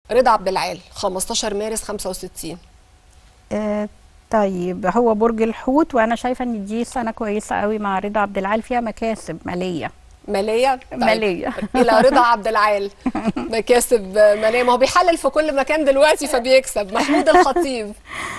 رضا عبد العال 15 مارس 65 آه طيب هو برج الحوت وانا شايفه ان دي سنه كويسه قوي مع رضا عبد العال فيها مكاسب ماليه ماليه طيب. مالية. الى رضا عبد العال مكاسب ماليه ما هو بيحلل في كل مكان دلوقتي فبيكسب محمود الخطيب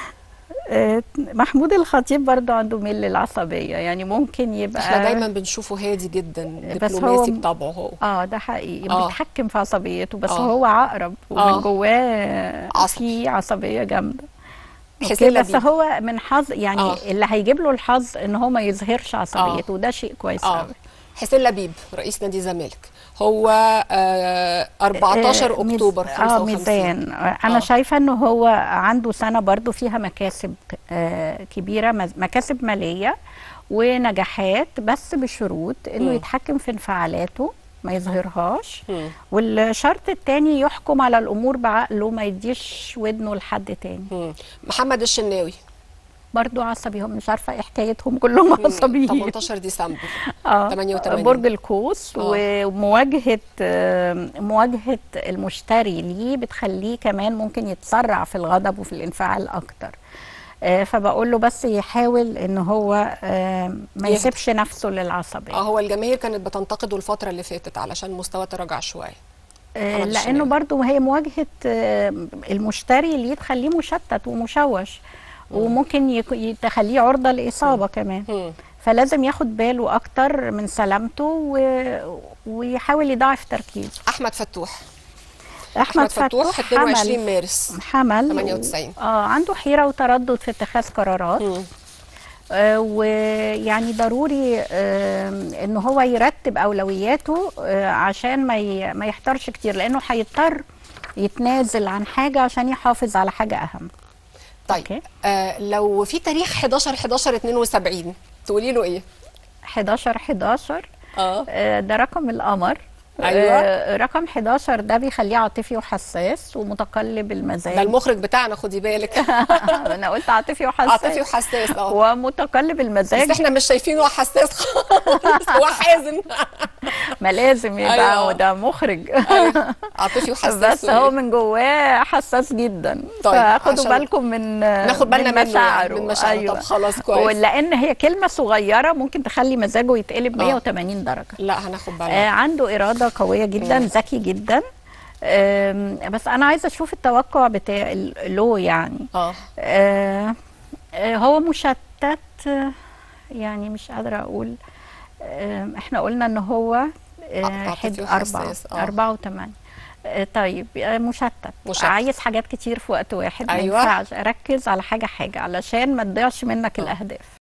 آه محمود الخطيب برضو عنده ميل للعصبيه يعني ممكن يبقى احنا دايما بنشوفه هادي جدا بس دبلوماسي هو- بطبعه هو اه ده حقيقي آه. بيتحكم في عصبيته بس آه. هو عقرب آه. ومن جواه عصبي. في عصبيه جامده حسين اوكي بس لبيب. هو من حظ يعني آه. اللي هيجيب له الحظ ان هو ما يظهرش عصبيته وده شيء كويس اه قوي حسين لبيب رئيس نادي الزمالك هو آه 14 آه، ميز- اكتوبر اه 55 ميزان آه، انا آه. شايفه انه هو عنده سنه برضو فيها مكاسب آه كبيره مز- مكاسب ماليه ونجاحات بس بشروط انه مم. يتحكم في انفعالاته ما يظهرهاش مم. والشرط التاني يحكم على الامور بعقله ما يديش ودنه لحد تاني مم. محمد الشناوي برضو عصبي هم مش عارفه ايه حكايتهم كلهم عصبيين 18 ديسمبر اه 88. برج القوس آه. ومواجهه آه، مواجهه المشتري ليه بتخليه كمان ممكن يتسرع في الغضب وفي الانفعال اكتر آه، فبقول له بس يحاول ان هو آه، ما يهدى. يسيبش نفسه للعصبيه اه هو الجماهير كانت بتنتقده الفترة اللي فاتت علشان مستوى تراجع شوية آه، محمد لانه الشناوي. برضو هي مواجهه آه، المشتري ليه تخليه مشتت ومشوش وممكن يك- ي- تخليه عرضه لاصابه كمان مم. فلازم ياخد باله اكتر من سلامته و... ويحاول يضاعف تركيزه احمد فتوح احمد فتوح فتوح 22 حمل مارس حمل 98. اه عنده حيره وتردد في اتخاذ قرارات مم. آه ويعني ضروري آه ان هو يرتب اولوياته آه عشان ما ي... ما يحتارش كتير لانه هيضطر يتنازل عن حاجه عشان يحافظ على حاجه اهم طيب أوكي. آه لو في تاريخ 11 11 72 تقولي له ايه 11 11 اه آه، ده رقم القمر أيوة. آه، رقم 11 ده بيخليه عاطفي وحساس ومتقلب المزاج ده المخرج بتاعنا خدي بالك انا قلت عاطفي وحساس عاطفي وحساس اه ومتقلب بس المزاج احنا مش شايفينه حساس خالص هو حازم ما لازم يبقى أيوة. وده مخرج أيوة. عاطفي وحساس بس وإيه؟ هو من جواه حساس جدا طيب، فخدوا عشان بالكم من ناخد بالنا من منه يعني، مشاعره من مشاعره. طب خلاص كويس. لان هي كلمه صغيره ممكن تخلي مزاجه يتقلب آه. 180 درجه لا هناخد آه بالنا عنده إرادة قوية جدا مم. ذكي جدا آم، بس أنا عايزة أشوف التوقع بتاع له يعني اه آه آه، هو مشتت آه، يعني مش قادرة أقول آم، إحنا قلنا إن هو آه، عاطفي حد أربعة وحساس، آه. أربعة وثمانية آه، طيب آه، مشتت. مشتت. عايز حاجات كتير في وقت واحد ما أيوة. ينفعش ركز على حاجة حاجة علشان ما تضيعش منك الأهداف